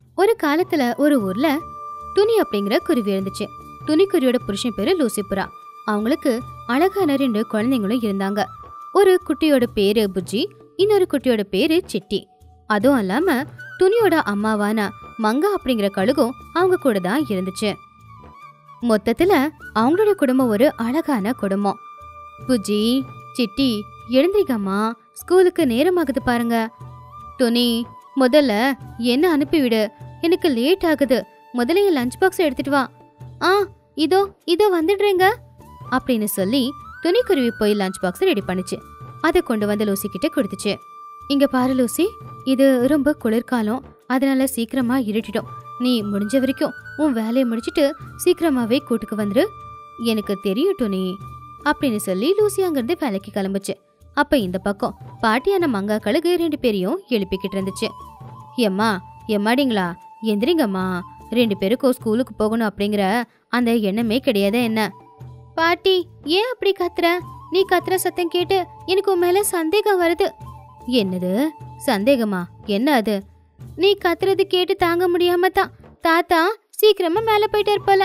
ஒரு காலத்துல ஒரு ஊர்ல துணி அப்படிங்கிற குருவி இருந்துச்சு துணிக்குருவியோட புருஷன் பேரு லூசிபுரா அவங்களுக்கு அழகான ரெண்டு குழந்தைங்களும் இருந்தாங்க ஒரு குட்டியோட பேரு புஜ்ஜி இன்னொரு குட்டியோட பேரு சிட்டி அதுவும் இல்லாம துணியோட அம்மாவான மங்கா அப்படிங்கிற கழுகும் அவங்க கூட தான் இருந்துச்சு மொத்தத்துல அவங்களோட குடும்பம் ஒரு அழகான குடும்பம் புஜ்ஜி சிட்டி எழுந்திரிக்கம்மா ஸ்கூலுக்கு நேரமாகுது பாருங்க துணி முதல்ல என்ன அனுப்பிவிடு எனக்கு லேட் ஆகுது முதல்ல என் லஞ்ச் பாக்ஸ் எடுத்துட்டு வா ஆ இதோ இதோ வந்துடுறேங்க அப்படின்னு சொல்லி துணிக்குருவி போய் லஞ்ச் பாக்ஸ் ரெடி பண்ணுச்சு அதை கொண்டு வந்து லூசி கிட்ட கொடுத்துச்சு இங்க பாரு லூசி இது ரொம்ப குளிர்காலம் அதனால சீக்கிரமா இருட்டிடும் நீ முடிஞ்ச வரைக்கும் உன் வேலையை முடிச்சிட்டு சீக்கிரமாவே கூட்டுக்கு வந்துரு எனக்கு தெரியும் டோனி அப்படின்னு சொல்லி லூசி அங்கிருந்து வேலைக்கு கிளம்புச்சு அப்ப இந்த பக்கம் பாட்டியான மங்கா கழுகு ரெண்டு பேரையும் எழுப்பிக்கிட்டு இருந்துச்சு எம்மா எம்மாடிங்களா எந்திரிங்கம்மா ரெண்டு பேருக்கும் ஸ்கூலுக்கு போகணும் அப்படிங்கிற அந்த எண்ணமே கிடையாது என்ன பாட்டி ஏன் அப்படி கத்துற நீ கத்துற சத்தம் கேட்டு எனக்கு உன் மேல சந்தேகம் வருது என்னது சந்தேகமா என்ன அது நீ கத்துறது கேட்டு தாங்க முடியாம தான் தாத்தா சீக்கிரமா மேல போயிட்டு இருப்பல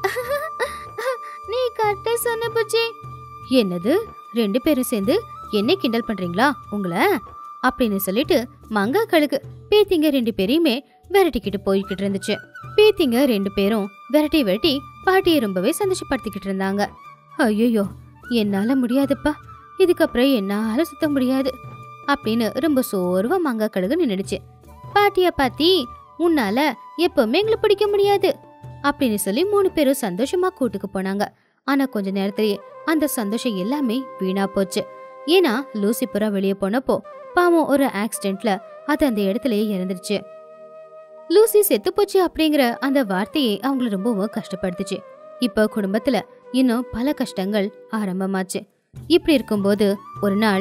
நீ கரெக்டா சொன்ன புஜி என்னது ரெண்டு பேரும் சேர்ந்து என்ன கிண்டல் பண்றீங்களா உங்களை அப்படின்னு சொல்லிட்டு மங்கா கழுகு பேத்திங்க ரெண்டு பேரையுமே விரட்டிக்கிட்டு போய்கிட்டு இருந்துச்சு பேத்திங்க ரெண்டு பேரும் விரட்டி விரட்டி பாட்டியை ரொம்பவே சந்தோஷப்படுத்திக்கிட்டு இருந்தாங்க ஐயோ என்னால முடியாதுப்பா இதுக்கப்புறம் என்னால சுத்த முடியாது அப்படின்னு ரொம்ப சோர்வா மங்கா கழுகு நின்னுடுச்சு பாட்டியா பாத்தி உன்னால எப்பவுமே எங்களை பிடிக்க முடியாது அப்படின்னு சொல்லி மூணு பேரும் சந்தோஷமா கூட்டுக்கு போனாங்க ஆனா கொஞ்ச நேரத்திலேயே அந்த சந்தோஷம் எல்லாமே வீணா போச்சு ஏன்னா லூசிபுரா வெளியே போனப்போ பாவம் ஒரு ஆக்சிடென்ட்ல அது அந்த இடத்துலயே இறந்துருச்சு லூசி செத்து போச்சு அப்படிங்கிற அந்த வார்த்தையை அவங்கள ரொம்பவும் கஷ்டப்படுத்துச்சு இப்போ குடும்பத்துல இன்னும் பல கஷ்டங்கள் ஆரம்பமாச்சு இப்படி இருக்கும்போது ஒரு நாள்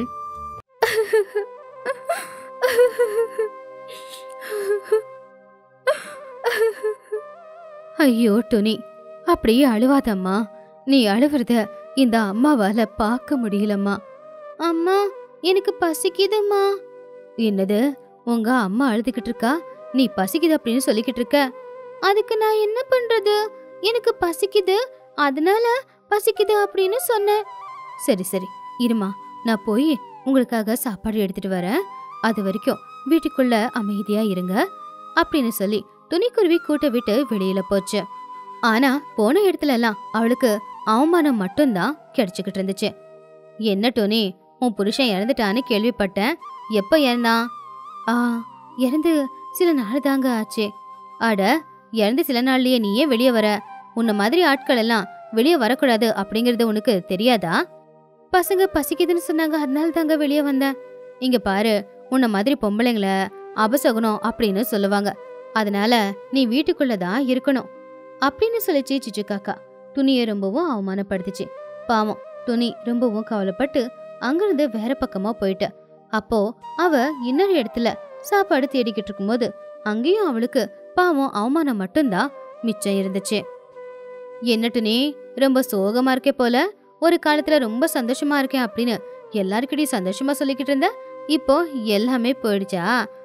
ஐயோ துணி அப்படியே அழுவாதம்மா நீ அழுவுறத இந்த அம்மாவால பார்க்க முடியலம்மா அம்மா எனக்கு பசிக்குதும்மா என்னது உங்க அம்மா அழுதுகிட்டு இருக்கா நீ பசிக்குது அப்படின்னு சொல்லிக்கிட்டு இருக்க அதுக்கு நான் என்ன பண்றது எனக்கு பசிக்குது அதனால பசிக்குது அப்படின்னு சொன்னேன் சரி சரி இருமா நான் போய் உங்களுக்காக சாப்பாடு எடுத்துட்டு வரேன் அது வரைக்கும் வீட்டுக்குள்ள அமைதியா இருங்க அப்படின்னு சொல்லி துணிக்குருவி கூட்ட விட்டு வெளியில போச்சு ஆனா போன இடத்துல எல்லாம் அவளுக்கு அவமானம் மட்டும்தான் கிடைச்சுக்கிட்டு இருந்துச்சு என்ன டோனி உன் புருஷன் இறந்துட்டான்னு கேள்விப்பட்டேன் எப்ப இறந்தான் ஆ இறந்து சில நாள் தாங்க ஆச்சு அட இறந்து சில நாள்லயே நீ ஏன் வெளியே வர உன்ன மாதிரி ஆட்கள் எல்லாம் வெளியே வரக்கூடாது அப்படிங்கறது உனக்கு தெரியாதா பசங்க பசிக்குதுன்னு சொன்னாங்க அதனால தாங்க வெளியே வந்தேன் இங்க பாரு உன்ன மாதிரி பொம்பளைங்கள அபசகுனம் அப்படின்னு சொல்லுவாங்க அதனால நீ வீட்டுக்குள்ள தான் இருக்கணும் அப்படின்னு சொல்லிச்சு சிச்சு காக்கா துணியை ரொம்பவும் அவமானப்படுத்துச்சு பாவம் துணி ரொம்பவும் கவலைப்பட்டு அங்கிருந்து வேற பக்கமா போயிட்ட அப்போ அவ இன்னொரு இடத்துல சாப்பாடு தேடிக்கிட்டு இருக்கும்போது அங்கேயும் அவளுக்கு பாவம் அவமானம் மட்டும்தான் மிச்சம் இருந்துச்சு என்னட்டு நீ ரொம்ப சோகமா இருக்கே போல ஒரு காலத்துல ரொம்ப சந்தோஷமா இருக்கேன் அப்படின்னு எல்லாருக்கிட்டையும் சந்தோஷமா சொல்லிக்கிட்டு இருந்த இப்போ எல்லாமே போயிடுச்சா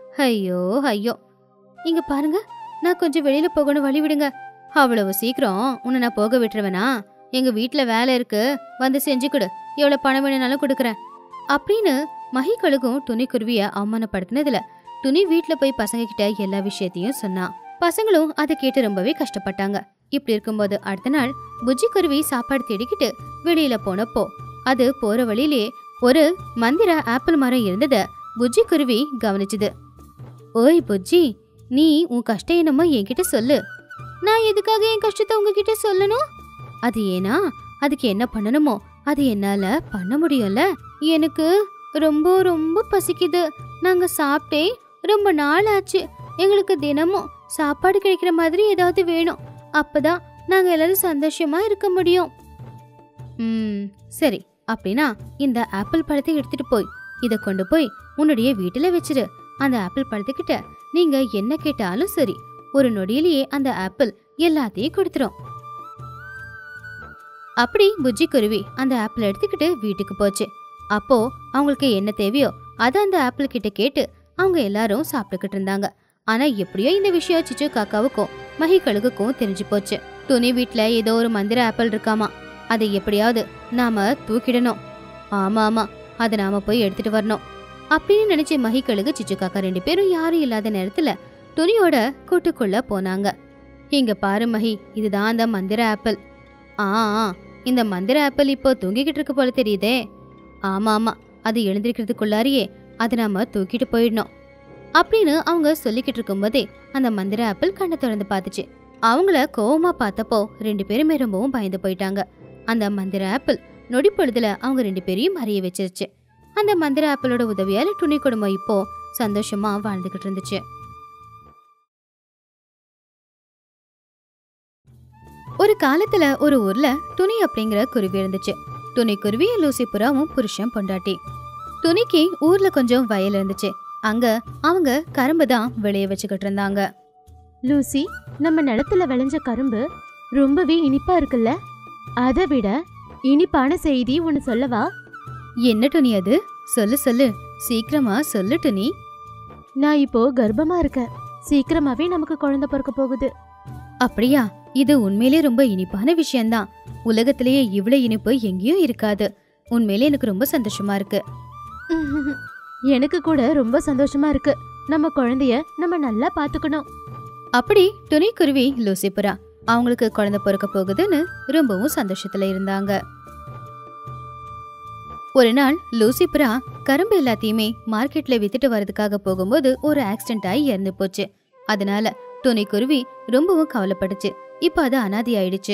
ஐயோ ஐயோ இங்க பாருங்க நான் கொஞ்சம் வெளியில போகணும் வழி விடுங்க அவ்வளவு சீக்கிரம் உன்னை நான் போக விட்டுருவேனா எங்க வீட்ல வேலை இருக்கு வந்து செஞ்சு கொடு எவ்வளவு பணம் வேணும்னாலும் கொடுக்குறேன் அப்படின்னு மகிகளுக்கும் துணி குருவிய அவமானப்படுத்தினதுல துணி வீட்ல போய் பசங்க கிட்ட எல்லா விஷயத்தையும் சொன்னான் பசங்களும் அதை கேட்டு ரொம்பவே கஷ்டப்பட்டாங்க இப்படி இருக்கும்போது அடுத்த நாள் புஜ்ஜி குருவி சாப்பாடு தேடிக்கிட்டு வெளியில போனப்போ அது போற வழியிலே ஒரு மந்திர ஆப்பிள் மரம் இருந்தத புஜ்ஜி குருவி கவனிச்சுது ஓய் புஜ்ஜி நீ உன் கஷ்டம் என்னமோ என்கிட்ட சொல்லு நான் எதுக்காக என் கஷ்டத்தை உங்ககிட்ட சொல்லணும் அது ஏனா அதுக்கு என்ன பண்ணணுமோ அது என்னால பண்ண முடியும்ல எனக்கு ரொம்ப ரொம்ப பசிக்குது நாங்க சாப்பிட்டே ரொம்ப நாள் ஆச்சு எங்களுக்கு தினமும் சாப்பாடு கிடைக்கிற மாதிரி ஏதாவது வேணும் அப்பதான் நாங்க எல்லாரும் சந்தோஷமா இருக்க முடியும் ம் சரி அப்படின்னா இந்த ஆப்பிள் பழத்தை எடுத்துட்டு போய் இத கொண்டு போய் உன்னுடைய வீட்டுல வச்சிரு அந்த ஆப்பிள் பழத்துக்கிட்ட நீங்க என்ன கேட்டாலும் சரி ஒரு நொடியிலேயே அந்த ஆப்பிள் எல்லாத்தையும் கொடுத்துரும் அப்படி புஜ்ஜி குருவி அந்த ஆப்பிள் எடுத்துக்கிட்டு வீட்டுக்கு போச்சு அப்போ அவங்களுக்கு என்ன தேவையோ அதை அந்த ஆப்பிள் கிட்ட கேட்டு அவங்க எல்லாரும் சாப்பிட்டுக்கிட்டு இருந்தாங்க ஆனா எப்படியோ இந்த விஷயம் சிச்சு காக்காவுக்கும் மகிக்கழுகுக்கும் தெரிஞ்சு போச்சு துணி வீட்ல ஏதோ ஒரு மந்திர ஆப்பிள் இருக்காமா அதை எப்படியாவது நாம தூக்கிடணும் ஆமா ஆமா அதை நாம போய் எடுத்துட்டு வரணும் அப்படின்னு நினைச்ச மகிக்கழுகு சிச்சு காக்கா ரெண்டு பேரும் யாரும் இல்லாத நேரத்துல துணியோட கூட்டுக்குள்ள போனாங்க இங்க பாரு மகி இதுதான் அந்த மந்திர ஆப்பிள் ஆ ஆ, இந்த மந்திர ஆப்பிள் இப்போ தூங்கிக்கிட்டு இருக்கு போல தெரியுதே ஆமா ஆமா அது எழுந்திருக்கிறதுக்குள்ளாரியே அதை நாம தூக்கிட்டு போயிடணும் அப்படின்னு அவங்க சொல்லிக்கிட்டு இருக்கும்போதே அந்த மந்திர ஆப்பிள் கண்ணை திறந்து பார்த்துச்சு அவங்கள கோவமா பார்த்தப்போ ரெண்டு பேருமே ரொம்பவும் பயந்து போயிட்டாங்க அந்த மந்திர ஆப்பிள் நொடி பொழுதுல அவங்க ரெண்டு பேரையும் அறிய வச்சிருச்சு அந்த மந்திர ஆப்பிளோட உதவியால துணி குடும்பம் இப்போ சந்தோஷமா வாழ்ந்துகிட்டு இருந்துச்சு ஒரு காலத்துல ஒரு ஊர்ல துணி அப்படிங்கிற குருவி இருந்துச்சு துணி குருவி லூசி புறாவும் புருஷன் பொண்டாட்டி துணிக்கு ஊர்ல கொஞ்சம் வயல் இருந்துச்சு அங்க அவங்க கரும்பு தான் விளைய வச்சுக்கிட்டு இருந்தாங்க லூசி நம்ம நிலத்துல விளைஞ்ச கரும்பு ரொம்பவே இனிப்பா இருக்குல்ல அதை விட இனிப்பான செய்தி ஒன்னு சொல்லவா என்ன துணி அது சொல்லு சொல்லு சீக்கிரமா சொல்லு துணி நான் இப்போ கர்ப்பமா இருக்கேன் சீக்கிரமாவே நமக்கு குழந்தை பிறக்க போகுது அப்படியா இது உண்மையிலே ரொம்ப இனிப்பான விஷயம்தான் உலகத்திலேயே இவ்வளவு இனிப்பு எங்கேயும் இருக்காது உண்மையிலே எனக்கு ரொம்ப சந்தோஷமா இருக்கு எனக்கு கூட ரொம்ப சந்தோஷமா இருக்கு நம்ம குழந்தைய நம்ம நல்லா பாத்துக்கணும் அப்படி துணி குருவி லூசிபுரா அவங்களுக்கு குழந்தை பிறக்க போகுதுன்னு ரொம்பவும் சந்தோஷத்துல இருந்தாங்க ஒரு நாள் லூசிபுரா கரும்பு எல்லாத்தையுமே மார்க்கெட்ல வித்துட்டு வரதுக்காக போகும்போது ஒரு ஆக்சிடென்ட் ஆகி இறந்து போச்சு அதனால துணி குருவி ரொம்பவும் கவலைப்பட்டுச்சு இப்ப அது அனாதி ஆயிடுச்சு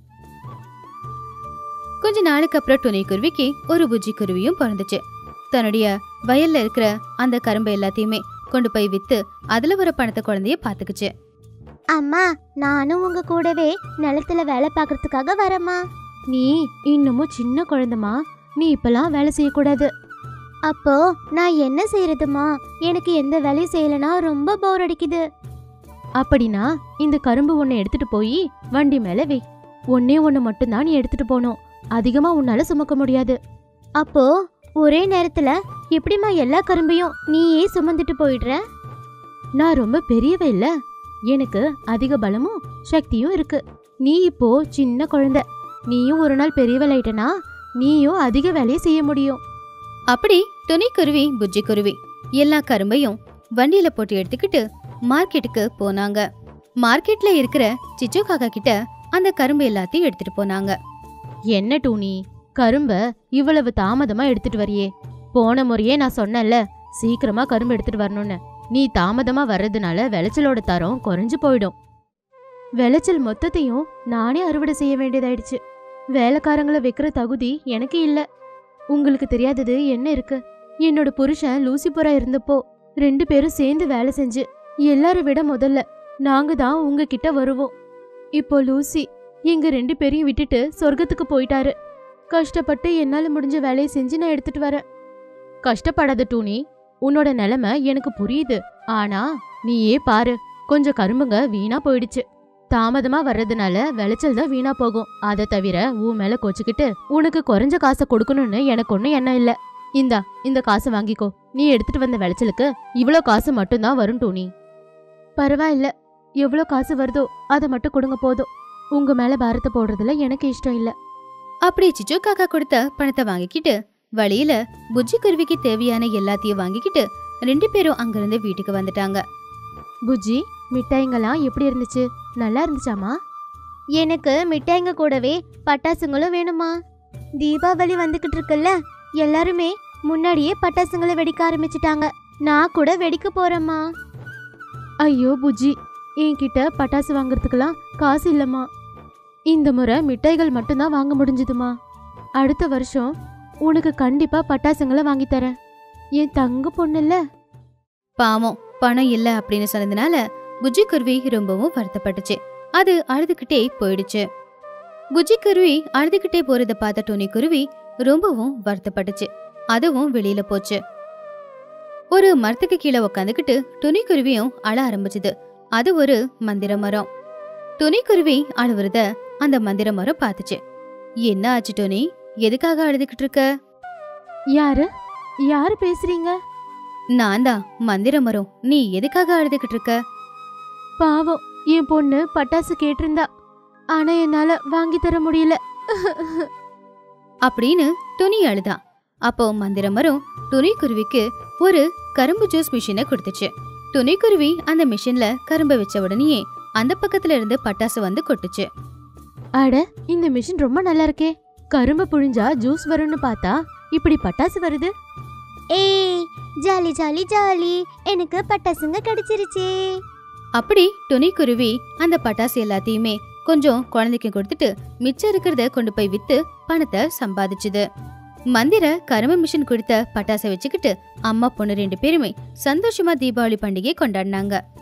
கொஞ்ச நாளுக்கு அப்புறம் துணை குருவிக்கு ஒரு புஜ்ஜி குருவியும் பிறந்துச்சு தன்னுடைய வயல்ல இருக்கிற அந்த கரும்பு எல்லாத்தையுமே கொண்டு போய் வித்து அதுல வர பணத்தை குழந்தைய பாத்துக்குச்சு அம்மா நானும் உங்க கூடவே நிலத்துல வேலை பார்க்கறதுக்காக வரேம்மா நீ இன்னமும் சின்ன குழந்தைமா நீ இப்பெல்லாம் வேலை செய்யக்கூடாது அப்போ நான் என்ன செய்யறதுமா எனக்கு எந்த வேலையும் செய்யலனா ரொம்ப போர் அடிக்குது அப்படின்னா இந்த கரும்பு ஒண்ணு எடுத்துட்டு போய் வண்டி மேல வை ஒன்னே ஒண்ணு மட்டும்தான் நீ எடுத்துட்டு போகணும் அதிகமா உன்னால சுமக்க முடியாது அப்போ ஒரே நேரத்துல எப்படிம்மா எல்லா கரும்பையும் நீயே சுமந்துட்டு போயிடுற நான் ரொம்ப பெரியவ இல்ல எனக்கு அதிக பலமும் சக்தியும் இருக்கு நீ இப்போ சின்ன குழந்தை நீயும் ஒரு நாள் பெரியவளாயிட்டனா நீயும் அதிக வேலையை செய்ய முடியும் அப்படி துணி குருவி புஜ்ஜி குருவி எல்லா கரும்பையும் வண்டியில போட்டு எடுத்துக்கிட்டு மார்க்கெட்டுக்கு போனாங்க மார்க்கெட்ல இருக்கிற சிச்சு காக்கா கிட்ட அந்த கரும்பு எல்லாத்தையும் எடுத்துட்டு போனாங்க என்ன டூனி கரும்ப இவ்வளவு தாமதமா எடுத்துட்டு வரியே போன முறையே நான் சொன்னேன்ல சீக்கிரமா கரும்பு எடுத்துட்டு வரணும்னு நீ தாமதமா வர்றதுனால விளைச்சலோட தரம் குறைஞ்சு போயிடும் விளைச்சல் மொத்தத்தையும் நானே அறுவடை செய்ய வேண்டியதாயிடுச்சு வேலைக்காரங்களை வைக்கிற தகுதி எனக்கு இல்ல உங்களுக்கு தெரியாதது என்ன இருக்கு என்னோட புருஷன் லூசிபுரா இருந்தப்போ ரெண்டு பேரும் சேர்ந்து வேலை செஞ்சு எல்லாரும் விட முதல்ல நாங்க தான் உங்ககிட்ட வருவோம் இப்போ லூசி எங்க ரெண்டு பேரையும் விட்டுட்டு சொர்க்கத்துக்கு போயிட்டாரு கஷ்டப்பட்டு என்னால முடிஞ்ச வேலையை செஞ்சு நான் எடுத்துட்டு வரேன் கஷ்டப்படாத டூனி உன்னோட நிலைமை எனக்கு புரியுது ஆனா நீயே பாரு கொஞ்சம் கரும்புங்க வீணா போயிடுச்சு தாமதமா வர்றதுனால விளைச்சல் தான் வீணா போகும் அதை தவிர உன் மேல கோச்சுக்கிட்டு உனக்கு குறைஞ்ச காசை கொடுக்கணும்னு எனக்கு ஒன்றும் எண்ணம் இல்ல இந்தா இந்த காசை வாங்கிக்கோ நீ எடுத்துட்டு வந்த விளைச்சலுக்கு இவ்வளோ காசு மட்டும்தான் வரும் டூனி பரவாயில்ல எவ்வளோ காசு வருதோ அதை மட்டும் கொடுங்க போதும் உங்க மேல பாரத்தை போடுறதுல எனக்கு இஷ்டம் இல்ல அப்படி சிச்சு காக்கா கொடுத்த பணத்தை வாங்கிக்கிட்டு வழியில புஜ்ஜி குருவிக்கு தேவையான எல்லாத்தையும் வாங்கிக்கிட்டு ரெண்டு பேரும் அங்கிருந்து வீட்டுக்கு வந்துட்டாங்க புஜ்ஜி மிட்டாய்ங்கெல்லாம் எப்படி இருந்துச்சு நல்லா இருந்துச்சாமா எனக்கு மிட்டாய்ங்க கூடவே பட்டாசுங்களும் வேணுமா தீபாவளி வந்துகிட்டு இருக்குல்ல எல்லாருமே முன்னாடியே பட்டாசுங்களை வெடிக்க ஆரம்பிச்சிட்டாங்க நான் கூட வெடிக்க போறேம்மா ஐயோ புஜ்ஜி என்கிட்ட பட்டாசு வாங்குறதுக்கெல்லாம் காசு இல்லம்மா இந்த முறை மிட்டாய்கள் மட்டும்தான் வாங்க முடிஞ்சுதுமா அடுத்த வருஷம் உனக்கு கண்டிப்பா பட்டாசுங்களை வாங்கி தரேன் என் தங்க பொண்ணுல்ல பாவம் பணம் இல்ல அப்படின்னு சொன்னதுனால புஜ்ஜி குருவி ரொம்பவும் வருத்தப்பட்டுச்சு அது அழுதுகிட்டே போயிடுச்சு புஜ்ஜி குருவி அழுதுகிட்டே போறத பார்த்த டோனி குருவி ரொம்பவும் வருத்தப்பட்டுச்சு அதுவும் வெளியில போச்சு ஒரு மரத்துக்கு கீழே உக்காந்துக்கிட்டு துணி குருவியும் அழ ஆரம்பிச்சுது அது ஒரு மந்திர மரம் துணி குருவி அழுவுறத அந்த மந்திர மரம் பார்த்துச்சு என்ன ஆச்சு டோனி எதுக்காக அழுதுகிட்டு இருக்க யாரு யாரு பேசுறீங்க நான் தான் மந்திர மரம் நீ எதுக்காக அழுதுகிட்டு இருக்க பாவம் என் பொண்ணு பட்டாசு கேட்டிருந்தா ஆனா என்னால வாங்கி தர முடியல அப்படின்னு துணி அழுதா அப்போ மந்திர மரம் துணி குருவிக்கு ஒரு கரும்பு ஜூஸ் மிஷினை கொடுத்துச்சு துணி குருவி அந்த மிஷின்ல கரும்பை வச்ச உடனேயே அந்த பக்கத்துல இருந்து பட்டாசு வந்து கொட்டுச்சு அட இந்த மிஷின் ரொம்ப நல்லா இருக்கே கரும்பு புழிஞ்சா ஜூஸ் வரும்னு பார்த்தா இப்படி பட்டாசு வருது ஏய் ஜாலி ஜாலி ஜாலி எனக்கு பட்டாசுங்க கிடைச்சிருச்சே அப்படி துணி குருவி அந்த பட்டாசு எல்லாத்தையுமே கொஞ்சம் குழந்தைக்கு கொடுத்துட்டு மிச்சம் இருக்கிறத கொண்டு போய் வித்து பணத்தை சம்பாதிச்சுது மந்திர கரும்பு மிஷின் கொடுத்த பட்டாசை வச்சுக்கிட்டு அம்மா பொண்ணு ரெண்டு பேருமே சந்தோஷமா தீபாவளி பண்டிகை கொண்டாடினாங்க